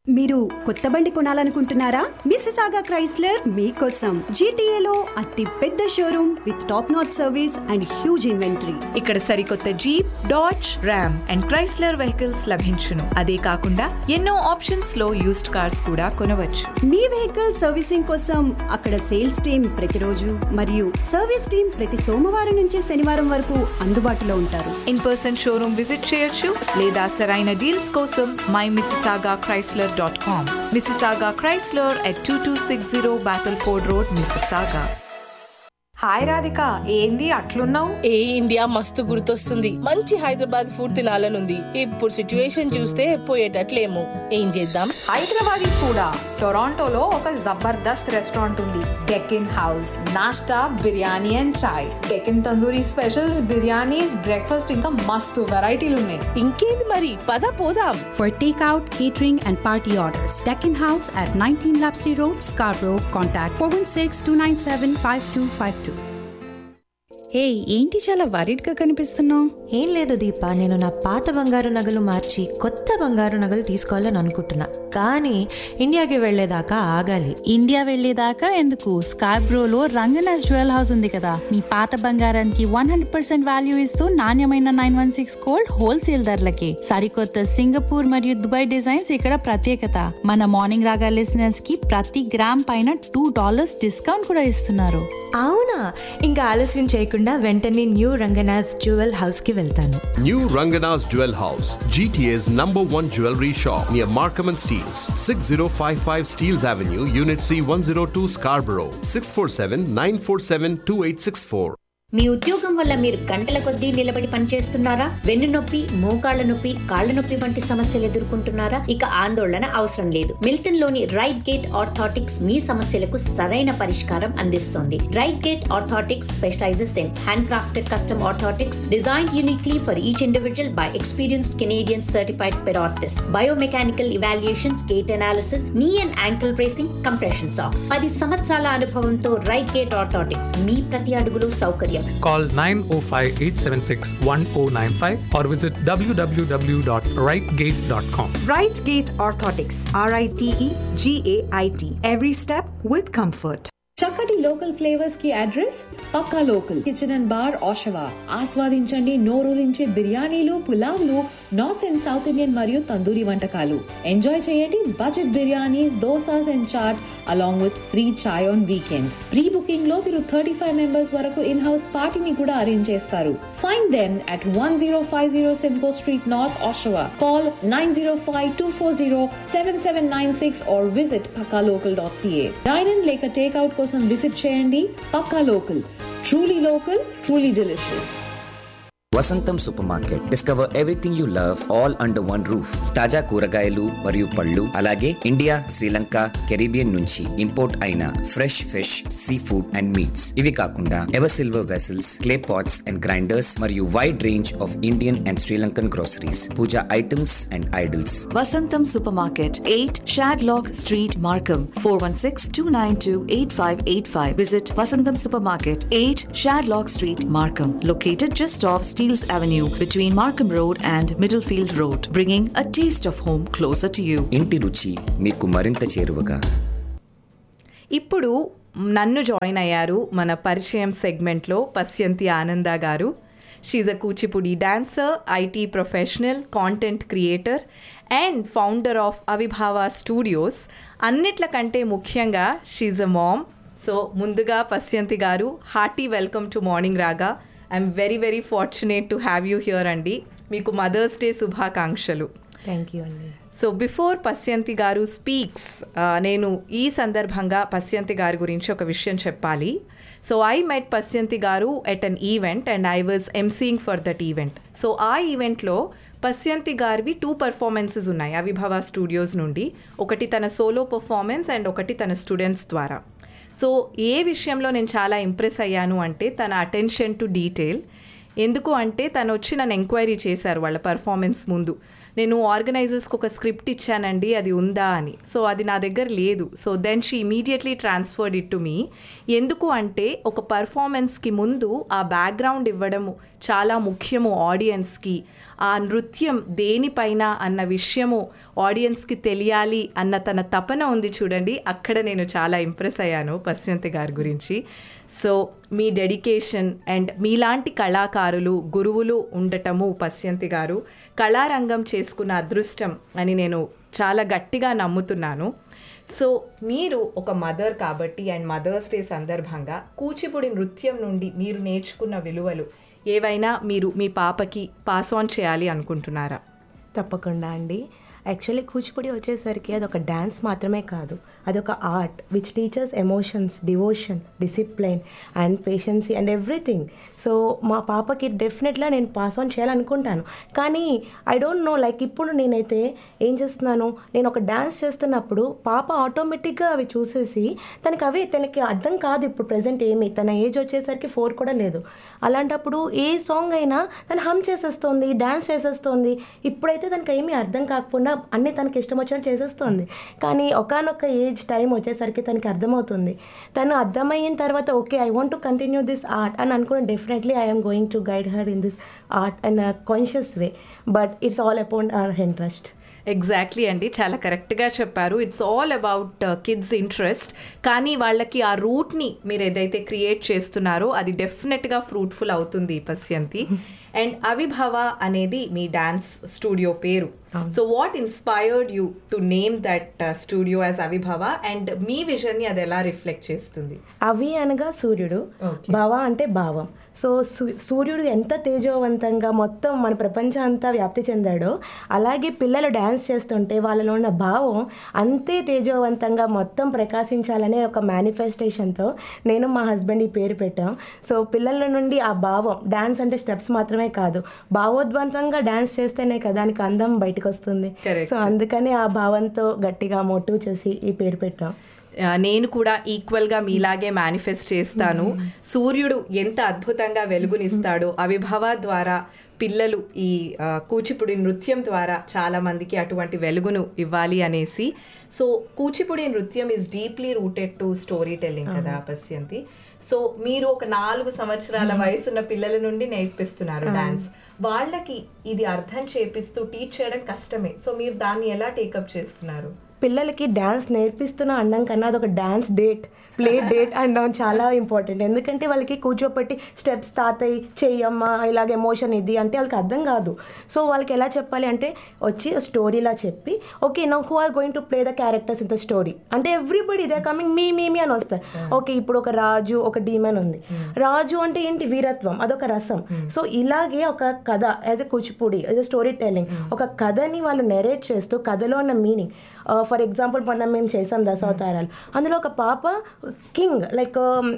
మీరు కొత్త బండి కొనాలనుకుంటున్నారా మిసిసాగా క్రైస్లర్ మీకోసం జీటీఏలో అతి పెద్ద showroom with top notch service and huge inventory ఇక్కడ సరికొత్త Jeep Dodge Ram and Chrysler vehicles లభించును అదే కాకుండా ఎన్నో ఆప్షన్స్ లో యూస్డ్ కార్స్ కూడా కొనవచ్చు మీ వెహికల్ సర్వీసింగ్ కోసం అక్కడ సేల్స్ టీం ప్రతిరోజు మరియు సర్వీస్ టీం ప్రతి సోమవారం నుంచి శనివారం వరకు అందుబాటులో ఉంటారు ఇన్ పర్సన్ షోరూమ్ విజిట్ చేయొచ్చు లేదా సరైన డీల్స్ కోసం my Mississauga Chrysler dot com Mississauga Chrysler at two two six zero Battleford road Mississauga hi Radhika ఏంది అట్లున్నావు ఏ ఇండియా మస్తు గుర్తొస్తుంది మంచి హైదరాబాద్ ఫుడ్ తినాలనుంది ఇప్పుడు సిచ్యువేషన్ చూస్తే పోయేటట్లేము ఏం చేద్దాం హైదరాబాదీ ఫుడా టొరాంటోలో ఒక జబర్దస్త్ రెస్టారెంట్ ఉంది డెకిన్ హౌస్ నాస్టా biryani and chai Deccan tandoori specials biryanis breakfast ఇంకా మస్తు వెరైటీలు ఉన్నాయి ఇంకేంది మరి పద పోదాం For takeout, catering, and party orders, Deccan House at 19 Lapsley Road, Scarborough. Contact 416 297 5252. హే ఏంటి చాలా వరీడ్ గా కనిపిస్తున్నావు ఏం లేదు దీప నేను నా పాత బంగారు నగలు మార్చి కొత్త బంగారు నగలు తీసుకోవాలని అనుకుంటున్నా కానీ ఇండియాకి వెళ్ళేదాకా ఆగాలి ఇండియా వెళ్ళేదాకా ఎందుకు స్కార్బ్రోలో రంగనాథ్ జ్యువెల్ హౌస్ ఉంది కదా మీ పాత బంగారానికి వన్ హండ్రెడ్ పర్సెంట్ వాల్యూ ఇస్తూ నాణ్యమైన nine one six gold wholesale ధరలకి సరికొత్త సింగపూర్ మరియు దుబాయ్ డిజైన్స్ ఇక్కడ ప్రత్యేకత మన మార్నింగ్ రాగా లిసనర్స్ కి ప్రతి గ్రామ్ పైన టూ డాలర్స్ డిస్కౌంట్ కూడా ఇస్తున్నారు అవునా ఇంకా ఆలస్యం చేయకుండా వెంటనే న్యూ రంగనాథ్ జ్యువెల్ హౌస్ కి వెళ్తాను New Rangana's Jewel House, GTA's number one jewelry shop near Markham and Steels, 6055 Steels Avenue, Unit C 102 Scarborough, 647 947 2864. మీ ఉద్యోగం వల్ల మీరు గంటల కొద్దీ నిలబడి పనిచేస్తున్నారా వెన్ను నొప్పి మోకాళ్ల నొప్పి కాళ్ల నొప్పి వంటి సమస్యలు ఎదుర్కొంటున్నారా ఇక ఆందోళన అవసరం లేదు మిల్టన్ లోని రైట్ గేట్ ఆర్థాటిక్స్ మీ సమస్యలకు సరైన పరిష్కారం అందిస్తోంది right gait orthotics specialises in handcrafted custom orthotics design uniquely for each individual by experienced Canadian certified pedorthist biomechanical evaluations gait analysis knee and ankle bracing compression socks పది సంవత్సరాల అనుభవంతో right gait orthotics మీ ప్రతి అడుగులు సౌకర్యం Call 905 876 1095 or visit www.rightgate.com. Right Gate Orthotics, R I T E G A I T. Every step with comfort. చక్కటి local flavours కి address Pakka local kitchen and bar Oshawa ఆస్వాదించండి నోరూరించే బిర్యానీలు పులావ్లు నార్త్ అండ్ సౌత్ ఇండియన్ మరియు తందూరి వంటకాలు enjoy చేయండి budget biryanis dosas and chaat along with free chai on weekends pre booking లో మీరు థర్టీ ఫైవ్ మెంబర్స్ వరకు ఇన్ హౌస్ పార్టీని కూడా అరేంజ్ చేస్తారు find them at one zero five zero Simcoe street north Oshawa call nine zero five two four zero seven seven nine six or visit Pakka local dot CA dine in లేక takeout కోసం visit చేయండి Pakka local truly local truly delicious Vasantham supermarket discover everything you love all under one roof తాజా కూరగాయలు మరియు పళ్ళు అలాగే India Sri Lanka Caribbean నుంచి import అయిన fresh fish seafood and meats ఇవి కాకుండా eversilver vessels clay pots and grinders మరియు wide range of Indian and Sri Lankan groceries puja items and idols Vasantam Supermarket, 8 Shadlock Street, Markham, 416-292-8585. Visit Vasantam Supermarket, 8 Shadlock Street, Markham, located just off Steeles Avenue between Markham Road and Middlefield Road, bringing a taste of home closer to you. ఇంటి రుచి మీకు మరింత చేరువగా ఇప్పుడు నన్ను join అయ్యారు మన పరిచయం సెగ్మెంట్లో Pashyanti Ananda garu she's a Kuchipudi dancer IT professional content creator and founder of Avibhava studios అన్నిట్లకంటే ముఖ్యంగా షీజ్ అ మామ్ సో ముందుగా Pashyanti garu hearty welcome to morning raga I'm very very fortunate to have you here అండి మీకు మదర్స్ డే శుభాకాంక్షలు థ్యాంక్ యూ అండి so before Pashyanti garu speaks నేను ఈ సందర్భంగా పశ్యంతి గారి గురించి ఒక విషయం చెప్పాలి so I met Pashyanti garu at an event and I was emceeing for that event so ఆ ఈవెంట్లో పశ్యంతి గారివి టూ పర్ఫార్మెన్సెస్ ఉన్నాయి అవిభవ స్టూడియోస్ నుండి ఒకటి తన సోలో పర్ఫార్మెన్స్ అండ్ ఒకటి తన స్టూడెంట్స్ ద్వారా సో ఏ విషయంలో నేను చాలా ఇంప్రెస్ అయ్యాను అంటే తన అటెన్షన్ టు డీటెయిల్ ఎందుకు అంటే తను వచ్చి నన్ను ఎంక్వైరీ చేశారు వాళ్ళ పర్ఫార్మెన్స్ ముందు నేను ఆర్గనైజర్స్కి ఒక స్క్రిప్ట్ ఇచ్చానండి అది ఉందా అని సో అది నా దగ్గర లేదు so then she immediately transferred it to me ఎందుకు అంటే ఒక పర్ఫార్మెన్స్కి ముందు ఆ బ్యాక్గ్రౌండ్ ఇవ్వడము చాలా ముఖ్యము ఆడియన్స్కి ఆ నృత్యం దేనిపైన అన్న విషయము ఆడియన్స్కి తెలియాలి అన్న తన తపన ఉంది చూడండి అక్కడ నేను చాలా ఇంప్రెస్ అయ్యాను పశ్యంతి గారి గురించి సో మీ డెడికేషన్ అండ్ మీలాంటి కళాకారులు గురువులు ఉండటము పశ్యంతి గారు కళారంగం చేసుకున్న అదృష్టం అని నేను చాలా గట్టిగా నమ్ముతున్నాను సో మీరు ఒక మదర్ కాబట్టి అండ్ మదర్స్ డే సందర్భంగా కూచిపూడి నృత్యం నుండి మీరు నేర్చుకున్న విలువలు ఏవైనా మీరు మీ పాపకి పాస్ ఆన్ చేయాలి అనుకుంటున్నారా తప్పకుండా అండి యాక్చువల్లీ కూచిపూడి వచ్చేసరికి అది ఒక డ్యాన్స్ మాత్రమే కాదు అది ఒక art which teachers emotions devotion discipline and patiency and everything so మా పాపకి డెఫినెట్గా నేను పాస్ ఆన్ చేయాలనుకుంటాను కానీ ఐ డోంట్ నో లైక్ ఇప్పుడు నేనైతే ఏం చేస్తున్నాను నేను ఒక డ్యాన్స్ చేస్తున్నప్పుడు పాప ఆటోమేటిక్గా అవి చూసేసి తనకి అవి తనకి అర్థం కాదు ఇప్పుడు ప్రజెంట్ ఏమి తన ఏజ్ వచ్చేసరికి ఫోర్ కూడా లేదు అలాంటప్పుడు ఏ సాంగ్ అయినా తను హమ్ చేసేస్తుంది డ్యాన్స్ చేసేస్తుంది ఇప్పుడైతే తనకి ఏమీ అర్థం కాకుండా అన్నీ తనకి ఇష్టం వచ్చినట్టు చేసేస్తుంది కానీ ఒకనొక ఏజ్ టైం వచ్చేసరికి తనకి అర్థమవుతుంది తను అర్థమయిన తర్వాత okay I want to continue this art అని అనుకుని definitely I'm going to guide her in this art and conscious way but it's all about our interest exactly అండి చాలా కరెక్ట్గా చెప్పారు it's all about kids interest కానీ వాళ్ళకి ఆ రూట్ని మీరు ఏదైతే క్రియేట్ చేస్తున్నారో అది డెఫినెట్గా ఫ్రూట్ఫుల్ అవుతుంది ఈ పశ్యంతి అండ్ అవిభవ అనేది మీ డాన్స్ స్టూడియో పేరు so what inspired you to name that studio as Avibhava and మీ విజన్ని అది ఎలా రిఫ్లెక్ట్ చేస్తుంది అవి అనగా సూర్యుడు భవ అంటే భావం సో సూ- సూర్యుడు ఎంత తేజోవంతంగా మొత్తం మన ప్రపంచం అంతా వ్యాప్తి చెందాడో అలాగే పిల్లలు డ్యాన్స్ చేస్తుంటే వాళ్ళలో ఉన్న భావం అంతే తేజోవంతంగా మొత్తం ప్రకాశించాలనే ఒక మేనిఫెస్టేషన్తో నేను మా హస్బెండ్ ఈ పేరు పెట్టాం సో పిల్లల నుండి ఆ భావం డ్యాన్స్ అంటే స్టెప్స్ మాత్రమే కాదు భావోద్వంతంగా డ్యాన్స్ చేస్తేనే కదా దానికి అందం బయటకు వస్తుంది సో అందుకని ఆ భావంతో గట్టిగా మోటివ్ చేసి ఈ పేరు పెట్టాం ఆ, నేను కూడా ఈక్వల్గా మీలాగే మేనిఫెస్ట్ చేస్తాను సూర్యుడు ఎంత అద్భుతంగా వెలుగునిస్తాడో అవిభవ ద్వారా పిల్లలు ఈ ఆ, కూచిపూడి నృత్యం ద్వారా చాలా మందికి అటువంటి వెలుగును ఇవ్వాలి అనేసి సో కూచిపూడి నృత్యం is deeply rooted to storytelling కదా పశ్యంతి సో మీరు ఒక నాలుగు సంవత్సరాల వయసున్న పిల్లల నుండి నేర్పిస్తున్నారు డాన్స్ వాళ్ళకి ఇది అర్థం చేపిస్తూ టీచ్ చేయడం కష్టమే సో మీరు దాన్ని ఎలా టేకప్ చేస్తున్నారు పిల్లలకి డ్యాన్స్ నేర్పిస్తున్న అన్నం కన్నా అదొక డ్యాన్స్ డేట్ ప్లే డేట్ అనడం చాలా ఇంపార్టెంట్ ఎందుకంటే వాళ్ళకి కూర్చోపెట్టి స్టెప్స్ తాతయ్య చెయ్యమ్మ ఇలాగ ఎమోషన్ ఇది అంటే వాళ్ళకి అర్థం కాదు సో వాళ్ళకి ఎలా చెప్పాలి అంటే వచ్చి స్టోరీలా చెప్పి okay no who are going to play the characters in the story అంటే everybody they coming me me me అని వస్తారు ఓకే ఇప్పుడు ఒక రాజు ఒక డీమన్ ఉంది రాజు అంటే ఏంటి వీరత్వం అదొక రసం సో ఇలాగే ఒక కథ as a Kuchipudi as a storytelling ఒక కథని వాళ్ళు నెరేట్ చేస్తూ కథలో ఉన్న మీనింగ్ ఫర్ ఎగ్జాంపుల్ మొన్న మేము చేసాం దశావతారాలు అందులో ఒక పాప కింగ్ లైక్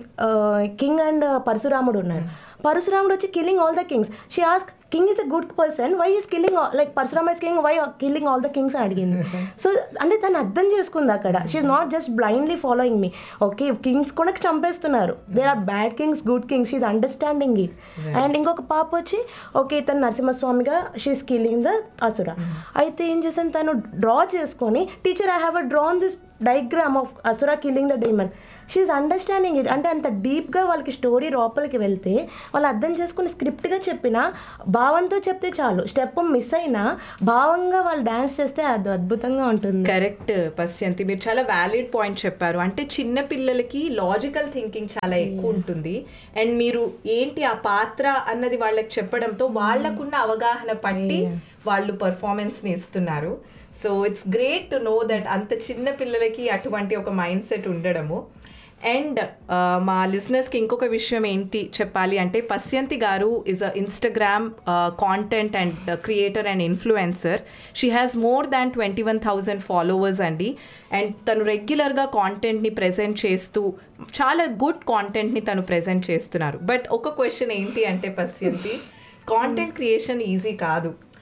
కింగ్ అండ్ పరశురాముడు ఉన్నారు పరశురాముడు వచ్చి killing all the kings she ask king is a good person why is killing like Parashurama is king why killing all the kings అని అడిగింది సో అంటే తను అర్థం చేసుకుంది అక్కడ she's not just blindly following me okay kings కూడా చంపేస్తున్నారు there are bad kings good kings she's understanding it and ఇంకొక పాప వచ్చి ఓకే తను నరసింహస్వామిగా షీఈస్ కిల్లింగ్ ద అసుర అయితే ఏం చేశాను తను డ్రా చేసుకొని teacher I have a drawn this diagram of asura killing the demon she's understanding it అంటే అంత డీప్గా వాళ్ళకి స్టోరీ లోపలికి వెళ్తే వాళ్ళు అర్థం చేసుకుని స్క్రిప్ట్గా చెప్పిన భావంతో చెప్తే చాలు స్టెప్ మిస్ అయినా భావంగా వాళ్ళు డ్యాన్స్ చేస్తే అది అద్భుతంగా ఉంటుంది కరెక్ట్ పశ్యంతి మీరు చాలా వ్యాలిడ్ పాయింట్ చెప్పారు అంటే చిన్న పిల్లలకి లాజికల్ థింకింగ్ చాలా ఎక్కువ ఉంటుంది అండ్ మీరు ఏంటి ఆ పాత్ర అన్నది వాళ్ళకి చెప్పడంతో వాళ్ళకున్న అవగాహన పట్టి వాళ్ళు పర్ఫార్మెన్స్ని ఇస్తున్నారు so it's great to know that అంత చిన్న పిల్లలకి అటువంటి ఒక మైండ్ సెట్ ఉండడము అండ్ మా లిజినెస్కి ఇంకొక విషయం ఏంటి చెప్పాలి అంటే Pashyanti garu is a Instagram content and creator and influencer she has more than twenty one thousand followers అండి అండ్ తను రెగ్యులర్గా కాంటెంట్ని ప్రజెంట్ చేస్తూ చాలా గుడ్ కాంటెంట్ని తను ప్రజెంట్ చేస్తున్నారు బట్ ఒక క్వశ్చన్ ఏంటి అంటే పశ్యంతి కాంటెంట్ క్రియేషన్ ఈజీ కాదు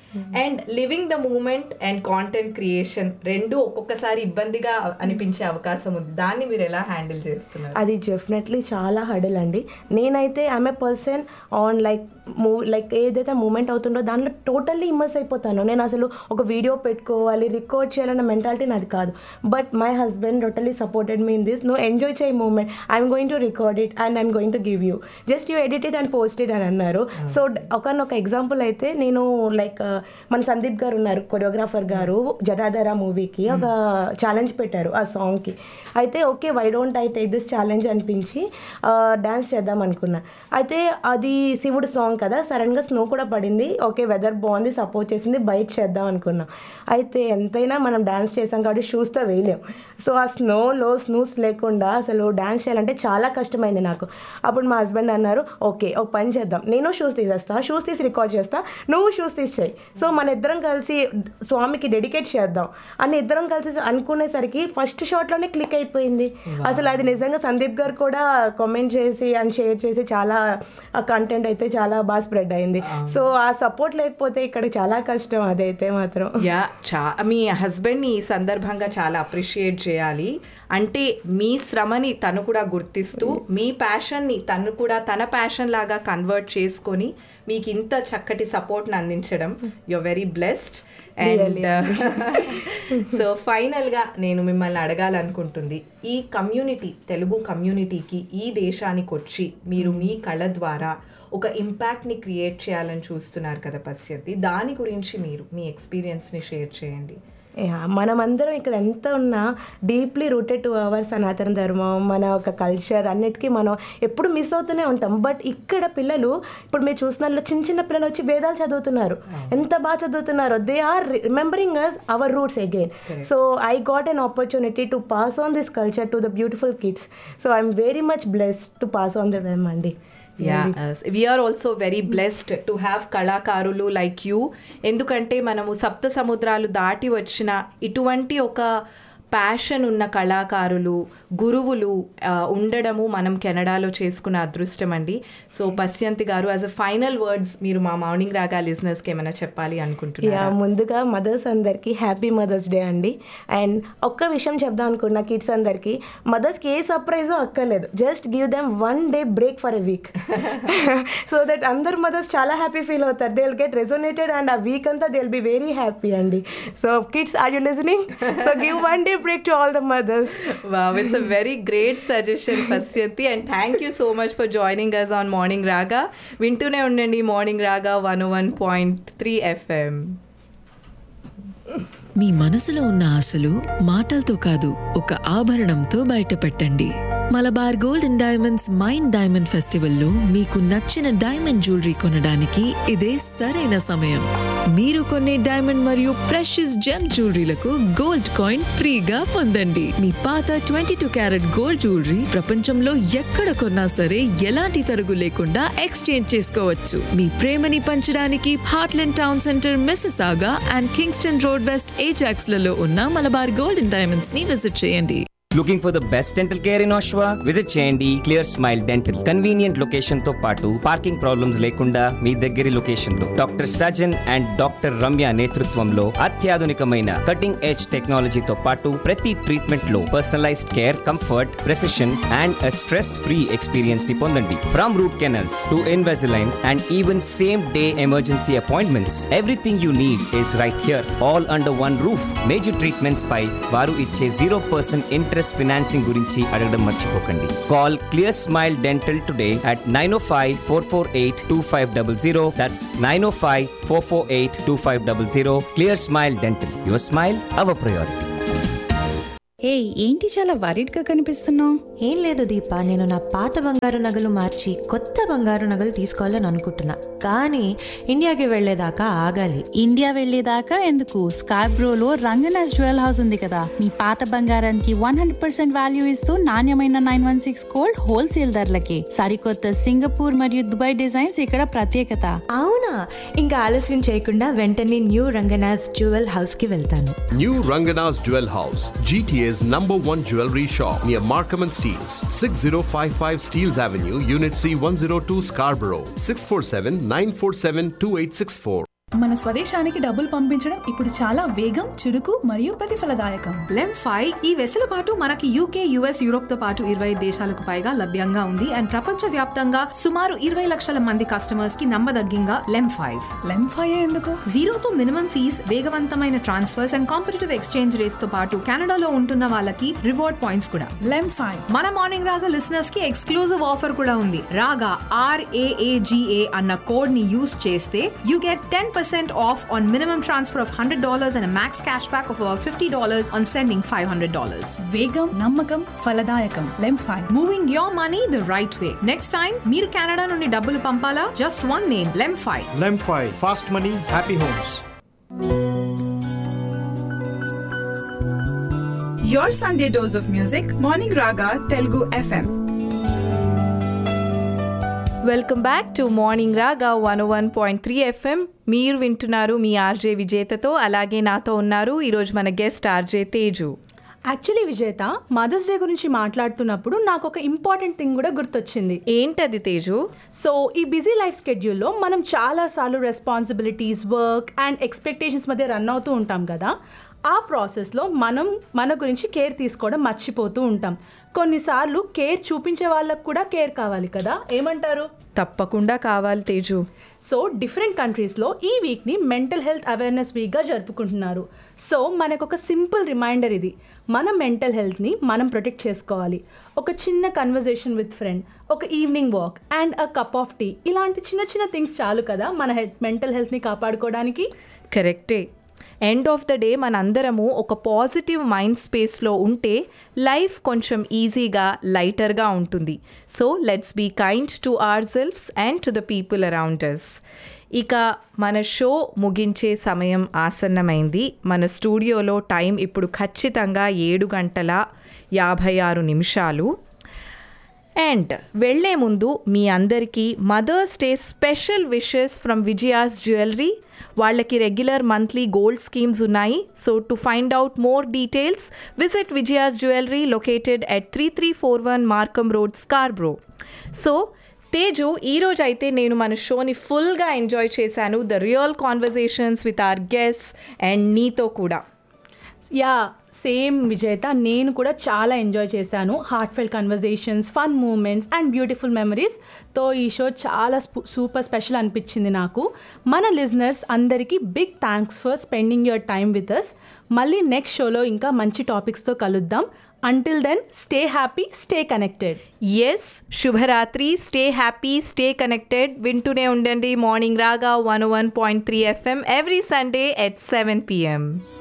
and living the moment and content creation రెండు ఒక్కొక్కసారి ఇబ్బందిగా అనిపించే అవకాశం ఉంది దాన్ని మీరు ఎలా హ్యాండిల్ చేస్తున్నారు అది డెఫినెట్లీ చాలా హడల్ అండి నేనైతే I'm a person on like move like ఏదైతే మూమెంట్ అవుతుందో దాంట్లో టోటల్లీ ఇమ్మర్స్ అయిపోతాను నేను అసలు ఒక వీడియో పెట్టుకోవాలి రికార్డ్ చేయాలన్న మెంటాలిటీ నాది కాదు but my husband totally supported me in this నువ్వు ఎంజాయ్ చేయి moment I'm going to record it and I'm going to give you just you edit it and post it అని అన్నారు so ఒకనొక example అయితే నేను like మన సందీప్ గారు ఉన్నారు కొరియోగ్రాఫర్ గారు జటాధర మూవీకి ఒక ఛాలెంజ్ పెట్టారు ఆ సాంగ్కి అయితే okay why don't I take this challenge అనిపించి డ్యాన్స్ చేద్దాం అనుకున్నా అయితే అది శివుడు సాంగ్ కదా సడన్గా స్నో కూడా పడింది ఓకే వెదర్ బాగుంది సపోర్ట్ చేసింది బయట చేద్దాం అనుకున్నాం అయితే ఎంతైనా మనం డ్యాన్స్ చేసాం కాబట్టి షూస్తో వేయలేం సో ఆ స్నోలో స్నూస్ లేకుండా అసలు డ్యాన్స్ చేయాలంటే చాలా కష్టమైంది నాకు అప్పుడు మా హస్బెండ్ అన్నారు ఓకే ఒక పని చేద్దాం నేను షూస్ తీసేస్తా షూస్ తీసి రికార్డ్ చేస్తా నువ్వు షూస్ తీసి చేయి సో మన ఇద్దరం కలిసి స్వామికి డెడికేట్ చేద్దాం అని ఇద్దరం కలిసి అనుకునేసరికి ఫస్ట్ షాట్లోనే క్లిక్ అయిపోయింది అసలు అది నిజంగా సందీప్ గారు కూడా కామెంట్ చేసి అండ్ షేర్ చేసి చాలా కంటెంట్ అయితే చాలా బాగా స్ప్రెడ్ అయింది సో ఆ సపోర్ట్ లేకపోతే ఇక్కడ చాలా కష్టం అదైతే మాత్రం యా చా మీ హస్బెండ్ని ఈ సందర్భంగా చాలా అప్రిషియేట్ చేయాలి అంటే మీ శ్రమని తను కూడా గుర్తిస్తూ మీ ప్యాషన్ని తను కూడా తన ప్యాషన్ లాగా కన్వర్ట్ చేసుకొని మీకు ఇంత చక్కటి సపోర్ట్ని అందించడం you very blessed and so ఫైనల్గా నేను మిమ్మల్ని అడగాలనుకుంటుంది ఈ కమ్యూనిటీ తెలుగు కమ్యూనిటీకి ఈ దేశానికి వచ్చి మీరు మీ కళ ద్వారా ఒక ఇంపాక్ట్ని క్రియేట్ చేయాలని చూస్తున్నారు కదా పశ్యంతి దాని గురించి మీరు మీ ఎక్స్పీరియన్స్ని షేర్ చేయండి యా, మనమందరం ఇక్కడ ఎంత ఉన్నా డీప్లీ రూటెడ్ టు అవర్ సనాతన ధర్మం మన ఒక కల్చర్ అన్నిటికీ మనం ఎప్పుడు మిస్ అవుతూనే ఉంటాం బట్ ఇక్కడ పిల్లలు ఇప్పుడు మీరు చూసిన చిన్న చిన్న పిల్లలు వచ్చి వేదాలు చదువుతున్నారు ఎంత బాగా చదువుతున్నారు they are remembering us our roots again so I got an opportunity to pass on this culture to the beautiful kids so I'm very much blessed to pass on them అండి yeah we're also very blessed to have కళాకారులు like you ఎందుకంటే మనము సప్త సముద్రాలు దాటి వచ్చిన ఇటువంటి ఒక ప్యాషన్ ఉన్న కళాకారులు గురువులు ఆ, ఉండడము మనం కెనడాలో చేసుకున్న అదృష్టం అండి సో పశ్యంతి గారు యాజ్ అ ఫైనల్ వర్డ్స్ మీరు మా మార్నింగ్ రాగా లిజనర్స్కి ఏమైనా చెప్పాలి యా అనుకుంటున్నారు ముందుగా మదర్స్ అందరికీ హ్యాపీ మదర్స్ డే అండి అండ్ ఒక్క విషయం చెప్దాం అనుకున్న కిడ్స్ అందరికీ మదర్స్కి ఏ సర్ప్రైజో అక్కర్లేదు just give them one day break for a week so that అందరు మదర్స్ చాలా హ్యాపీ ఫీల్ అవుతారు they will get resonated and ఆ వీక్ అంతా they will be very happy అండి so kids are you listening so give one day break to all the mothers Wow, it's a very great suggestion, Pasyanti, and thank you so much for joining us on Morning Raga. వింటూనే ఉండండి morning Raga one one point three FM మీ మనసులో ఉన్న ఆశలు మాటలతో కాదు ఒక ఆభరణంతో బయటపెట్టండి Malabar gold and diamonds mind diamond ఫెస్టివల్లో మీకు నచ్చిన డైమండ్ జ్యువెలరీ కొనడానికి ఇదే సరైన సమయం మీరు కొనే డైమండ్ మరియు ప్రెషియస్ జెమ్ జ్యువెలరీలకు గోల్డ్ కాయిన్ ఫ్రీగా పొందండి మీ పాత twenty two carat gold jewellery ప్రపంచంలో ఎక్కడ కొన్నా సరే ఎలాంటి తరుగు లేకుండా ఎక్స్చేంజ్ చేసుకోవచ్చు మీ ప్రేమని పంచడానికి heartland town centre Mississauga and Kingston road west Ajax లలో ఉన్న మలబార్ గోల్డ్ అండ్ డైమండ్స్ ని విజిట్ చేయండి looking for the best dental care in Oshawa visit చేయండి clear smile dental convenient location తో పాటు పార్కింగ్ ప్రాబ్లమ్స్ లేకుండా మీ దగ్గరి లొకేషన్ లో doctor Sajan and doctor Ramya నేతృత్వంలో అత్యాధునికమైన కటింగ్ ఎడ్జ్ టెక్నాలజీతో పాటు ప్రతి ట్రీట్మెంట్ లో personalised care comfort precision and a stress free experience ని పొందండి from root canals to Invisalign and even same day emergency appointments everything you need is right here all under one roof major treatments పై వారు ఇచ్చే zero percent interest financing గురించి అడగడం మర్చిపోకండి call clear smile dental today at nine o five four four eight two five double zero that's nine o five four four eight two five double zero clear smile dental your smile our priority ఏ ఏంటి చాలా worried గా కనిపిస్తున్నావు ఏం లేదు దీప నేను నా పాత బంగారు నగలు మార్చి కొత్త బంగారు నగలు తీసుకోవాలని అనుకుంటున్నా కానీ ఇండియాకి వెళ్ళేదాకా ఆగాలి ఇండియా వెళ్ళేదాకా ఎందుకు స్కార్బ్రోలో రంగనాథ్ జ్యువెల్ హౌస్ ఉంది కదా మీ పాత బంగారానికి వన్ హండ్రెడ్ పర్సెంట్ వాల్యూ ఇస్తూ నాణ్యమైన nine one six gold wholesale ధరలకి సరికొత్త సింగపూర్ మరియు దుబాయ్ డిజైన్స్ ఇక్కడ ప్రత్యేకత అవునా ఇంకా ఆలస్యం చేయకుండా వెంటనే న్యూ రంగనాథ్ జ్యువెల్ హౌస్ కి వెళ్తాను New Rangana's Jewel House, GTA's number one jewelry shop near Markham and Steels, 6055 Steels Avenue, Unit C 102 Scarborough, 647 947 2864. మన స్వదేశానికి డబ్బులు పంపించడం ఇప్పుడు చాలా వేగం చురుకు మరియు ప్రతిఫలదాయకం లెమ్ ఫైవ్ ఈ వెసులుబాటు మనకి యూకే యుఎస్ యూరోప్ తో పాటు ఇరవై దేశాలకు పైగా లభ్యంగా ఉంది అండ్ ప్రపంచ వ్యాప్తంగా సుమారు ఇరవై లక్షల మంది కస్టమర్స్ కి నమ్మదగ్గంగా లెమ్ ఫైవ్ లెమ్ ఫైవ్ ఎందుకు జీరోతో మినిమం ఫీజ్ వేగవంతమైన transfers and competitive exchange rates తో పాటు కెనడాలో ఉంటున్న వాళ్ళకి రివార్డ్ పాయింట్స్ కూడా లెమ్ ఫైవ్ మన మార్నింగ్ రాగా లిసనర్స్ కి ఎక్స్క్లూజివ్ ఆఫర్ కూడా ఉంది రాగా ఆర్ఏఏజిఏ అన్న కోడ్ ని యూస్ చేస్తే you get ten percent off on minimum transfer of hundred dollars and max cash back of fifty dollars on sending five hundred dollars వేగం నమ్మకం ఫలదాయకం Lemfi moving your money the right way next time మీరు Canada నుండి డబ్బులు పంపాలా just one name Lemfi Lemfi, fast money, happy homes. Your Sunday dose of music, Morning Raga, Telugu FM. Welcome back to morning Raga one one point three FM మీరు వింటున్నారు మీ RJ విజేతతో అలాగే నాతో ఉన్నారు ఈరోజు మన guest RJ Teju actually Vijetha mother's day గురించి మాట్లాడుతున్నప్పుడు నాకు ఒక ఇంపార్టెంట్ థింగ్ కూడా గుర్తొచ్చింది ఏంటది తేజు సో ఈ బిజీ లైఫ్ స్కెడ్యూల్లో మనం చాలాసార్లు రెస్పాన్సిబిలిటీస్ వర్క్ అండ్ ఎక్స్పెక్టేషన్స్ మధ్య రన్ అవుతూ ఉంటాం కదా ఆ ప్రాసెస్లో మనం మన గురించి కేర్ తీసుకోవడం మర్చిపోతూ ఉంటాం కొన్నిసార్లు కేర్ చూపించే వాళ్ళకు కూడా కేర్ కావాలి కదా ఏమంటారు తప్పకుండా కావాలి తేజు సో డిఫరెంట్ కంట్రీస్లో ఈ వీక్ని మెంటల్ హెల్త్ అవేర్నెస్ వీక్గా జరుపుకుంటున్నారు సో మనకు ఒక సింపుల్ రిమైండర్ ఇది మన మెంటల్ హెల్త్ని మనం ప్రొటెక్ట్ చేసుకోవాలి ఒక చిన్న కన్వర్జేషన్ విత్ ఫ్రెండ్ ఒక evening walk and a cup of tea ఇలాంటి చిన్న చిన్న థింగ్స్ చాలు కదా మన హెల్త్ మెంటల్ హెల్త్ని కాపాడుకోవడానికి కరెక్టే ఎండ్ ఆఫ్ ద డే మనందరము ఒక పాజిటివ్ మైండ్ స్పేస్లో ఉంటే లైఫ్ కొంచెం ఈజీగా లైటర్గా ఉంటుంది so let's be kind to our selves and to the people around us ఇక మన షో ముగించే సమయం ఆసన్నమైంది మన స్టూడియోలో టైం ఇప్పుడు ఖచ్చితంగా ఏడు గంటల యాభై ఆరు నిమిషాలు అండ్ వెళ్లే ముందు మీ అందరికీ mother's day special wishes from Vijaya's jewellery వాళ్ళకి రెగ్యులర్ మంత్లీ గోల్డ్ స్కీమ్స్ ఉన్నాయి so to find out more details visit Vijaya's jewellery located at three three four one Markham road Scarborough so Teju ఈరోజు అయితే నేను మన షోని ఫుల్గా ఎంజాయ్ చేశాను the real conversations with our guests and నీతో కూడా యా సేమ్ విజేత నేను కూడా చాలా ఎంజాయ్ చేశాను heartfelt conversations fun moments and beautiful మెమరీస్తో ఈ షో చాలా సూపర్ స్పెషల్ అనిపించింది నాకు మన లిజనర్స్ అందరికీ big thanks for spending your time with us మళ్ళీ నెక్స్ట్ షోలో ఇంకా మంచి టాపిక్స్తో కలుద్దాం until then stay happy stay connected yes శుభరాత్రి స్టే హ్యాపీ స్టే కనెక్టెడ్ వింటూనే ఉండండి morning Raga one one point three FM every Sunday at seven PM